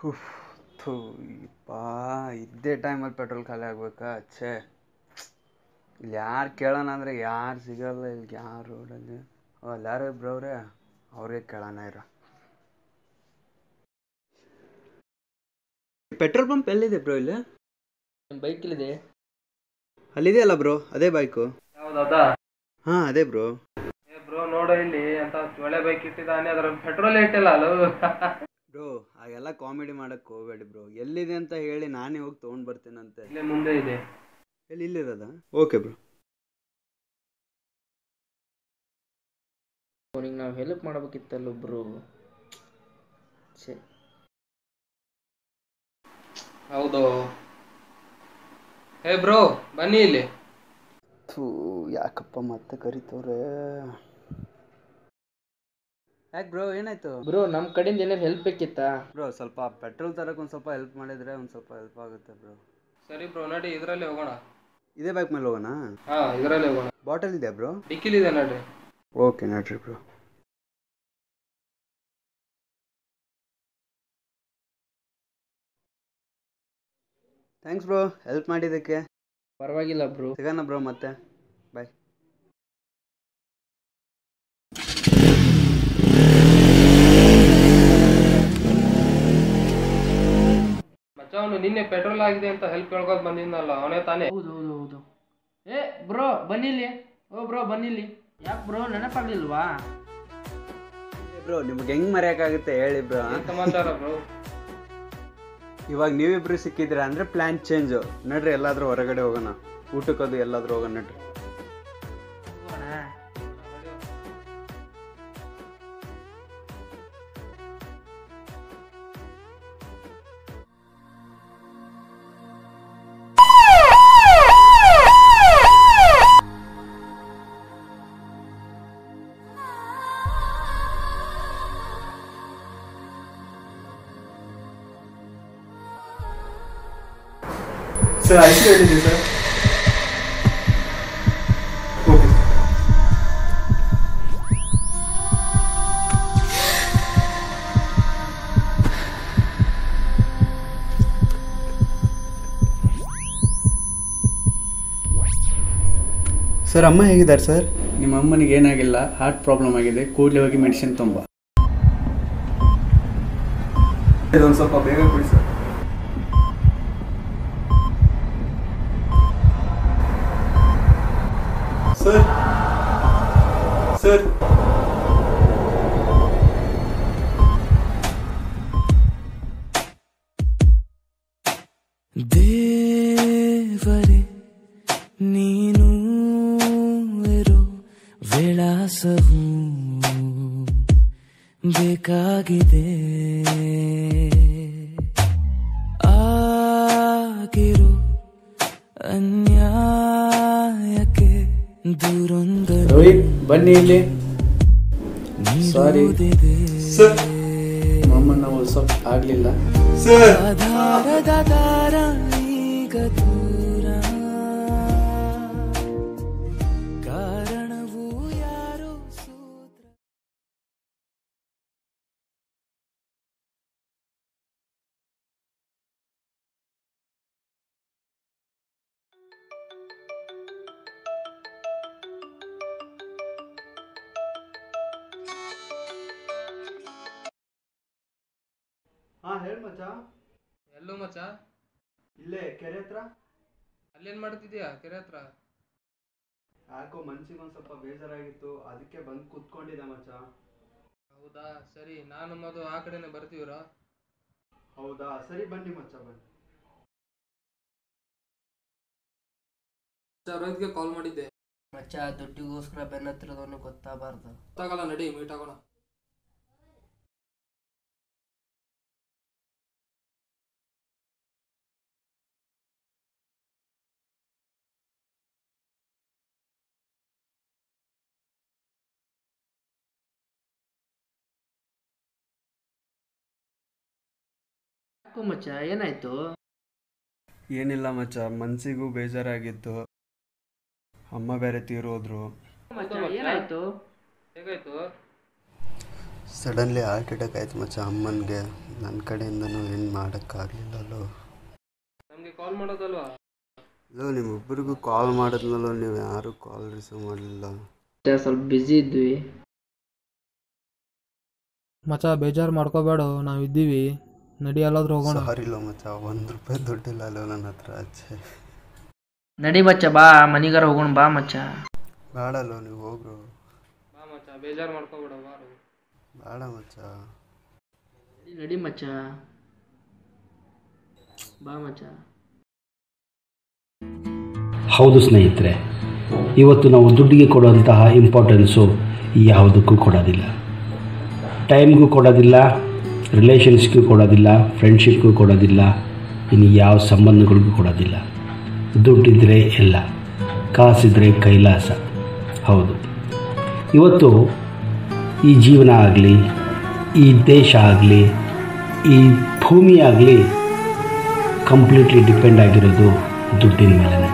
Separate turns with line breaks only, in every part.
ಉಫ್ ಥೂ ಪಾ ಇದ್ದೇ ಟೈಮಲ್ಲಿ ಪೆಟ್ರೋಲ್ ಖಾಲಿ ಆಗ್ಬೇಕಾ ಛೇ ಇಲ್ಲಿ ಯಾರು ಕೇಳೋಣ ಅಂದರೆ ಯಾರು ಸಿಗಲ್ಲ ಇಲ್ಲಿ ಯಾರು ರೋಡಲ್ಲಿ ಓ ಅಲ್ಲಿ ಯಾರೋ ಇಬ್ರು ಅವ್ರೆ ಅವ್ರಿಗೆ ಕೇಳೋಣ ಇರ ಪೆಟ್ರೋಲ್ ಪಂಪ್ ಎಲ್ಲಿದೆ ಬ್ರೋ ಇಲ್ಲಿ
ಬೈಕಲ್ಲಿದೆ
ಅಲ್ಲಿದೆಯಲ್ಲ ಬ್ರೋ ಅದೇ ಬೈಕು
ಹೌದಾ
ಹಾಂ ಅದೇ ಬ್ರೋ
ಏ ಬ್ರೋ ನೋಡು ಇಲ್ಲಿ ಅಂತ ಒಳ್ಳೆ ಬೈಕ್ ಇಟ್ಟಿದ್ದಾನೆ ಅದ್ರ ಪೆಟ್ರೋಲ್ ಇಟ್ಟಿಲ್ಲ ಅಲ್ಲ
ಬ್ರೋ ಹಾಗೆಲ್ಲ ಕಾಮಿಡಿ ಮಾಡಕ್ಕೆ ಹೋಗಬೇಡಿ ಬ್ರೋ ಎಲ್ಲಿದೆ ಅಂತ ಹೇಳಿ ನಾನೇ ಹೋಗಿ ತೊಗೊಂಡು ಬರ್ತೀನಂತೆ
ಇಲ್ಲೇ ಮುಂದೆ ಇದೆ
ಎಲ್ಲಿ ಇಲ್ಲಿರೋದಾ ಓಕೆ ಬ್ರೋ
ಅವನಿಗೆ ನಾವು ಹೆಲ್ಪ್ ಮಾಡ್ಬೇಕಿತ್ತಲ್ಲ ಒಬ್ರು ಛೇ
ಹೌದು ಏ ಬ್ರೋ ಬನ್ನಿ ಇಲ್ಲಿ
ಥೂ ಯಾಕಪ್ಪ ಮತ್ತೆ ಕರಿತವ್ರೆ ಯಾಕೆ ಬ್ರೋ ಏನಾಯ್ತು
ಬ್ರೋ ನಮ್ಮ ಕಡೆಯಿಂದ ಏನಾರು ಹೆಲ್ಪ್ ಬೇಕಿತ್ತಾ
ಬ್ರೋ ಸ್ವಲ್ಪ ಪೆಟ್ರೋಲ್ ತರಕ್ಕೆ ಒಂದು ಸ್ವಲ್ಪ ಹೆಲ್ಪ್ ಮಾಡಿದ್ರೆ ಒಂದು ಸ್ವಲ್ಪ ಹೆಲ್ಪ್ ಆಗುತ್ತೆ ಬ್ರೋ
ಸರಿ ಬ್ರೋ ನಡಿ ಇದರಲ್ಲಿ ಹೋಗೋಣ
ಇದೇ ಬೈಕ್ ಮೇಲೆ ಹೋಗೋಣ
ಹಾ ಇದರಲ್ಲಿ ಹೋಗೋಣ
ಬಾಟಲ್ ಇದೆ ಬ್ರೋ
ಡಿಕ್ಕಿಲಿದೆ ನಡ್ರಿ
ಓಕೆ ನಡ್ರಿ ಬ್ರೋ ಥ್ಯಾಂಕ್ಸ್ ಬ್ರೋ ಹೆಲ್ಪ್ ಮಾಡಿದ್ದಕ್ಕೆ
ಪರವಾಗಿಲ್ಲ ಬ್ರೋ
ಸಿಗೋಣ ಬ್ರೋ ಮತ್ತೆ ಬಾಯ್
ಮಚ್ಚ ಅವನು ನಿನ್ನೆ ಪೆಟ್ರೋಲ್ ಆಗಿದೆ ಅಂತ ಹೆಲ್ಪ್ ಕೇಳ್ಕೊತ ಬಂದಿದ್ನಲ್ಲ ಅವನೇ ತಾನೇ
ಹೌದು ಹೌದು ಹೌದು ಏ ಬ್ರೋ ಬನ್ನಿಲ್ಲಿ ಓ ಬ್ರೋ ಬನ್ನಿಲ್ಲಿ ಯಾಕೆ ಬ್ರೋ ನೆನಪಾಗ್ಲಿಲ್ವಾ
ಬ್ರೋ ನಿಮ್ಗೆ ಹೆಂಗ್ ಮರೆಯೋಕ್ಕಾಗುತ್ತೆ ಹೇಳಿ ಬ್ರೋ
ಏನ್ ಸಮಾಚಾರ ಬ್ರೋ
ಇವಾಗ ನೀವಿಬ್ರು ಸಿಕ್ಕಿದ್ರೆ ಅಂದ್ರೆ ಪ್ಲಾನ್ ಚೇಂಜ್ ನಡ್ರಿ ಎಲ್ಲಾದ್ರೂ ಹೊರಗಡೆ ಹೋಗೋಣ ಊಟಕ್ಕದು ಎಲ್ಲಾದ್ರೂ ಹೋಗೋಣ ನಡ್ರಿ
ಹೋಗೋಣ
ಸರ್ ಐಸ್ ಹೇಳಿದ್ದೀವಿ ಸರ್ ಓಕೆ ಸರ್ ಅಮ್ಮ ಹೇಗಿದ್ದಾರೆ ಸರ್
ನಿಮ್ಮ ಅಮ್ಮನಿಗೆ ಏನಾಗಿಲ್ಲ ಹಾರ್ಟ್ ಪ್ರಾಬ್ಲಮ್ ಆಗಿದೆ ಕೂಡಲೇ ಹೋಗಿ ಮೆಡಿಸಿನ್ ತುಂಬ
ಇದೊಂದು ಸ್ವಲ್ಪ ಬೇಗ ಕೊಡಿ ಸರ್ ಸರ್ ಸರ್
ದೇವರೇ ನೀನು ಇರೋ ವಿಳಾಸವು ಬೇಕಾಗಿದೆ ಆಗಿರೋ ಅನ್ಯಾಯಕ್ಕೆ ದೂರೊಂದು
ರೋಹಿತ್ ಬನ್ನಿ ಇಲ್ಲಿ ಸಾರಿ
ಸರ್
ನಮ್ಮ ಅಮ್ಮನ ಸ್ವಲ್ಪ ಆಗಲಿಲ್ಲ
ಸರ್
ಆಧಾರದ ದಾರ ಈಗ ದೂರ ಕಾರಣವು ಯಾರೋ ಸೂತ್ರ
ಹಾಂ ಹೇಳಿ ಮಚ್ಚ
ಎಲ್ಲೂ ಮಚ್ಚ
ಇಲ್ಲೇ ಕೆರೆ ಹತ್ರ
ಅಲ್ಲೇನ್ ಮಾಡ್ತಿದ್ಯಾ ಕೆರೆ ಹತ್ರ
ಯಾಕೋ ಮನ್ಸಿಗೆ ಒಂದು ಸ್ವಲ್ಪ ಬೇಜಾರಾಗಿತ್ತು ಅದಕ್ಕೆ ಬಂದು ಕೂತ್ಕೊಂಡಿದ್ದೆ ಮಚ್ಚ
ಹೌದಾ ಸರಿ ನಾನು ಮದು ಆ ಕಡೆನೆ ಬರ್ತೀವ್ರಾ
ಹೌದಾ ಸರಿ ಬನ್ನಿ ಮಚ್ಚ ಬನ್ನಿ
ರೋಹಿತ್ಗೆ ಕಾಲ್ ಮಾಡಿದ್ದೆ
ಮಚ್ಚ ದುಡ್ಡಿಗೋಸ್ಕರ ಬೆನ್ನ ಹತ್ತಿರದವನು ಗೊತ್ತಾಗಬಾರ್ದು
ಗೊತ್ತಾಗಲ್ಲ ನಡಿ ಮೀಟ್ ಆಗೋಣ
ಯಾಕೋ ಮಚ್ಚ ಏನಾಯ್ತು
ಏನಿಲ್ಲ ಮಚ್ಚ ಮನ್ಸಿಗೂ ಬೇಜಾರಾಗಿತ್ತು ಅಮ್ಮ ಬೇರೆ ತೀರೋದ್ರು
ಮಚ್ಚ ಏನಾಯ್ತು
ಹೇಗಾಯ್ತು
ಸಡನ್ಲಿ ಹಾರ್ಟ್ ಅಟ್ಯಾಕ್ ಆಯ್ತು ಮಚ್ಚ ಅಮ್ಮನಿಗೆ ನನ್ನ ಕಡೆಯಿಂದನೂ ಏನು ಮಾಡೋಕ್ಕಾಗಲಿಲ್ಲಲ್ಲೋ
ನಮಗೆ ಕಾಲ್ ಮಾಡೋದಲ್ವಾ
ಅಲ್ಲೋ ನಿಮ್ಮಿಬ್ಬರಿಗೂ ಕಾಲ್ ಮಾಡಿದ್ನಲ್ಲೋ ನೀವು ಯಾರೂ ಕಾಲ್ ರಿಸೀವ್ ಮಾಡಲಿಲ್ಲ
ಸ್ವಲ್ಪ ಬ್ಯುಸಿ ಇದ್ವಿ
ಮಚ ಬೇಜಾರು ಮಾಡ್ಕೋಬೇಡ ನಾವು ಇದ್ದೀವಿ ನಡಿ ಎಲ್ಲಾದ್ರೂ ಹೋಗೋಣ
ಸಾರಿಲ್ಲ ಮಚ್ಚ ಒಂದು ರೂಪಾಯಿ ದುಡ್ಡಿಲ್ಲ ಅಲ್ಲೋ ನನ್ನ ಹತ್ರ ಅಚ್ಚೆ
ನಡಿ ಮಚ್ಚ ಬಾ ಮನಿಗಾರ ಹೋಗೋಣ ಬಾ ಮಚ್ಚ
ಬೇಡಲ್ಲೋ ನೀವು ಹೋಗ್ರು
ಬಾ ಮಚ್ಚ ಬೇಜಾರು ಮಾಡ್ಕೋಬೇಡ ಬಾರು
ಬೇಡ ಮಚ್ಚ
ನಡಿ ಮಚ್ಚ ಬಾ ಮಚ್ಚ
ಹೌದು ಸ್ನೇಹಿತರೆ ಇವತ್ತು ನಾವು ದುಡ್ಡಿಗೆ ಕೊಡುವಂತಹ ಇಂಪಾರ್ಟೆನ್ಸು ಯಾವುದಕ್ಕೂ ಕೊಡೋದಿಲ್ಲ ಟೈಮ್ಗೂ ಕೊಡೋದಿಲ್ಲ ರಿಲೇಷನ್ಸ್ಗೂ ಕೊಡೋದಿಲ್ಲ ಫ್ರೆಂಡ್ಶಿಪ್ಗೂ ಕೊಡೋದಿಲ್ಲ ಇನ್ನು ಯಾವ ಸಂಬಂಧಗಳಿಗೂ ಕೊಡೋದಿಲ್ಲ ದುಡ್ಡಿದ್ರೆ ಎಲ್ಲ ಕಾಸಿದ್ರೆ ಕೈಲಾಸ ಹೌದು ಇವತ್ತು ಈ ಜೀವನ ಆಗಲಿ ಈ ದೇಶ ಆಗಲಿ ಈ ಭೂಮಿ ಆಗಲಿ ಕಂಪ್ಲೀಟ್ಲಿ ಡಿಪೆಂಡ್ ಆಗಿರೋದು ದುಡ್ಡಿನ ಮೇಲೆ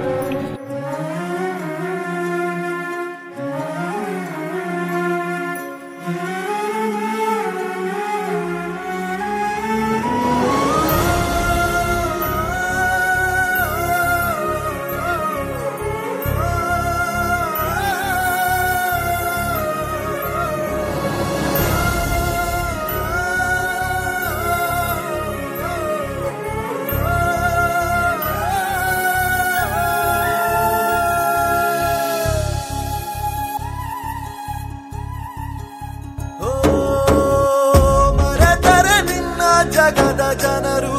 ಓ ಮರೆತರೆ ನಿನ್ನ ಜಗದ ಜನರು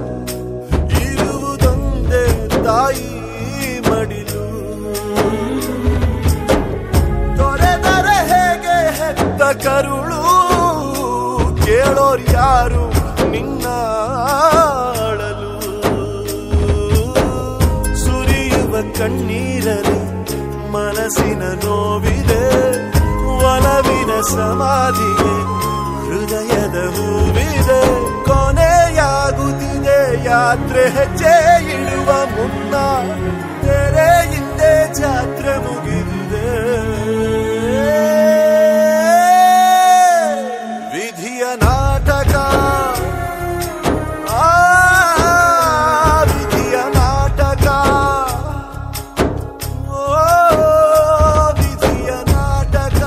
ಇರುವುದೊಂದೇ ತಾಯಿ ಮಡಿಲು ತೊರೆದರೆ ಹೇಗೆ ಹೆತ್ತ ಕರುಳು ಕೇಳೋರ್ ಯಾರು ನಿನ್ನ ಅಳಲು ಸುರಿಯುವ ಕಣ್ಣೀರಲಿ ಮನಸ್ಸಿನ ನೋವಿದೆ ಒಲವಿನ ಸಮಾಧಿಗೆ ಹೃದಯದ ಹೂವಿದೆ ಕೊನೆಯಾಗುತ್ತಿದೆ ಯಾತ್ರೆ ಹೆಜ್ಜೆ ಇಡುವ ಮುನ್ನ ತೆರೆ ಹಿಂದೆ ಜಾತ್ರೆ ಮುಗಿದಿದೆ ವಿಧಿಯ ನಾಟಕ ಆ ವಿಧಿಯ ನಾಟಕ ಓ ವಿಧಿಯ ನಾಟಕ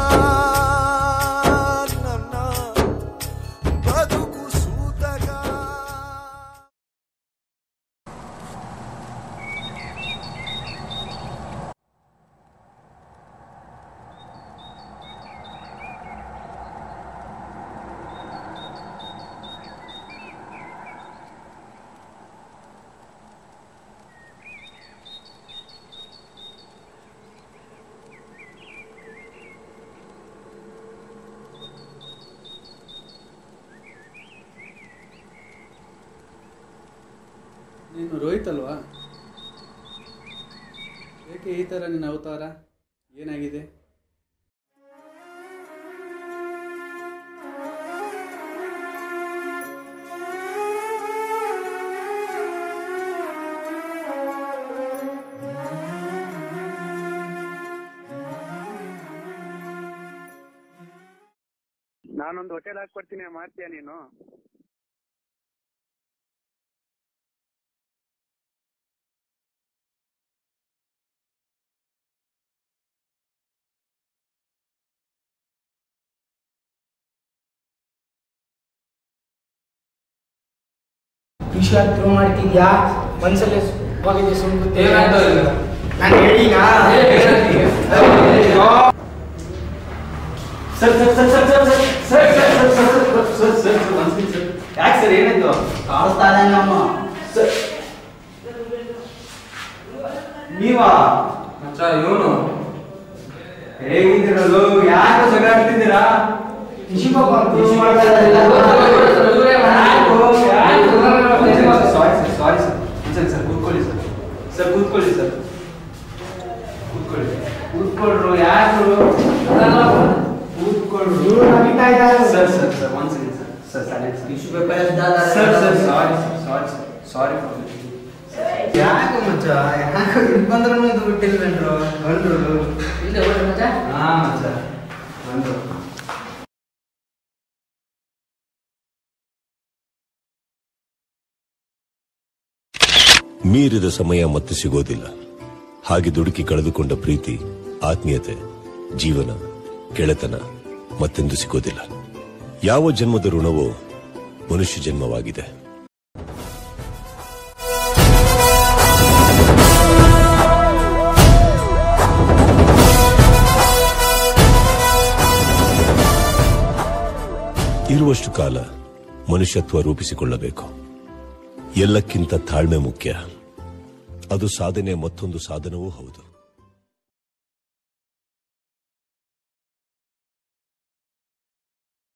ನನ್ನ ಬದುಕು ಸೂತಕ
ನೀನು ರೋಹಿತ್ ಅಲ್ವಾ ಏಕೆ ಈ ಥರ ನಿನ್ನ ಅವತಾರ ಏನಾಗಿದೆ
ನಾನೊಂದು ಹೋಟೆಲ್ ಹಾಕ್ಕೊಡ್ತೀನಿ ಮಾಡ್ತೀಯಾ ನೀನು
ವಿಷಯ ಥ್ರೋ ಮಾಡ್ತಿದ್ಯಾ ಮನ್ಸಲ್ಲೇ ಹೋಗಿದೆ ಸುಮ್ಮನೆ
ಏನಾಯ್ತು ಈಗ?
ನಾನು ಹೇಳಿನಾ
sir sir sir sir sir sir sir sir sir sir sir sir sir ಒಂದ್ಸರಿ ಸರ್ ಯಾಕೆ ಸರ್ ಏನಾಯ್ತು ಕಾಣಿಸ್ತಾ ಇಲ್ಲ ನಮ್ಮ ಸರ್ ನೀವಾ
ಮಚ್ಚ ಇವನು
ಹೇಗಿದ್ದೀರಲ್ಲೋ ಯಾಕೆ ಜಗಾಡ್ತಿದ್ದೀರಾ sorry sir sorry sir sir sir ಕೂತ್ಕೊಳ್ಳಿ ಸರ್ ಸರ್ ಕೂತ್ಕೊಳ್ಳಿ ಸರ್ ಕೂತ್ಕೊಳ್ಳಿ ಕೂತ್ಕೊಳ್ರು ಯಾರು ಕೂತ್ಕೊಳ್ರು sir sir sir one second sir sir sir sir sir sorry sorry sir sorry
ಯಾಕೆ ಮಚ್ಚ ಯಾಕೆ ಇಲ್ಲಿ ಬಂದ್ರೂ ಬಿಟ್ಟಿಲ್ವೇನ್ರು ಬಂದ್ರು
ಹಾ ಮಚ್ಚ ಬಂದು
ಮೀರಿದ ಸಮಯ ಮತ್ತೆ ಸಿಗೋದಿಲ್ಲ ಹಾಗೆ ದುಡುಕಿ ಕಳೆದುಕೊಂಡ ಪ್ರೀತಿ ಆತ್ಮೀಯತೆ ಜೀವನ ಗೆಳೆತನ ಮತ್ತೆಂದು ಸಿಗೋದಿಲ್ಲ ಯಾವ ಜನ್ಮದ ಋಣವೋ ಮನುಷ್ಯ ಜನ್ಮವಾಗಿದೆ ಇರುವಷ್ಟು ಕಾಲ ಮನುಷ್ಯತ್ವ ರೂಪಿಸಿಕೊಳ್ಳಬೇಕು ಎಲ್ಲಕ್ಕಿಂತ ತಾಳ್ಮೆ ಮುಖ್ಯ ಅದು ಸಾಧನೆಯ ಮತ್ತೊಂದು ಸಾಧನವೂ ಹೌದು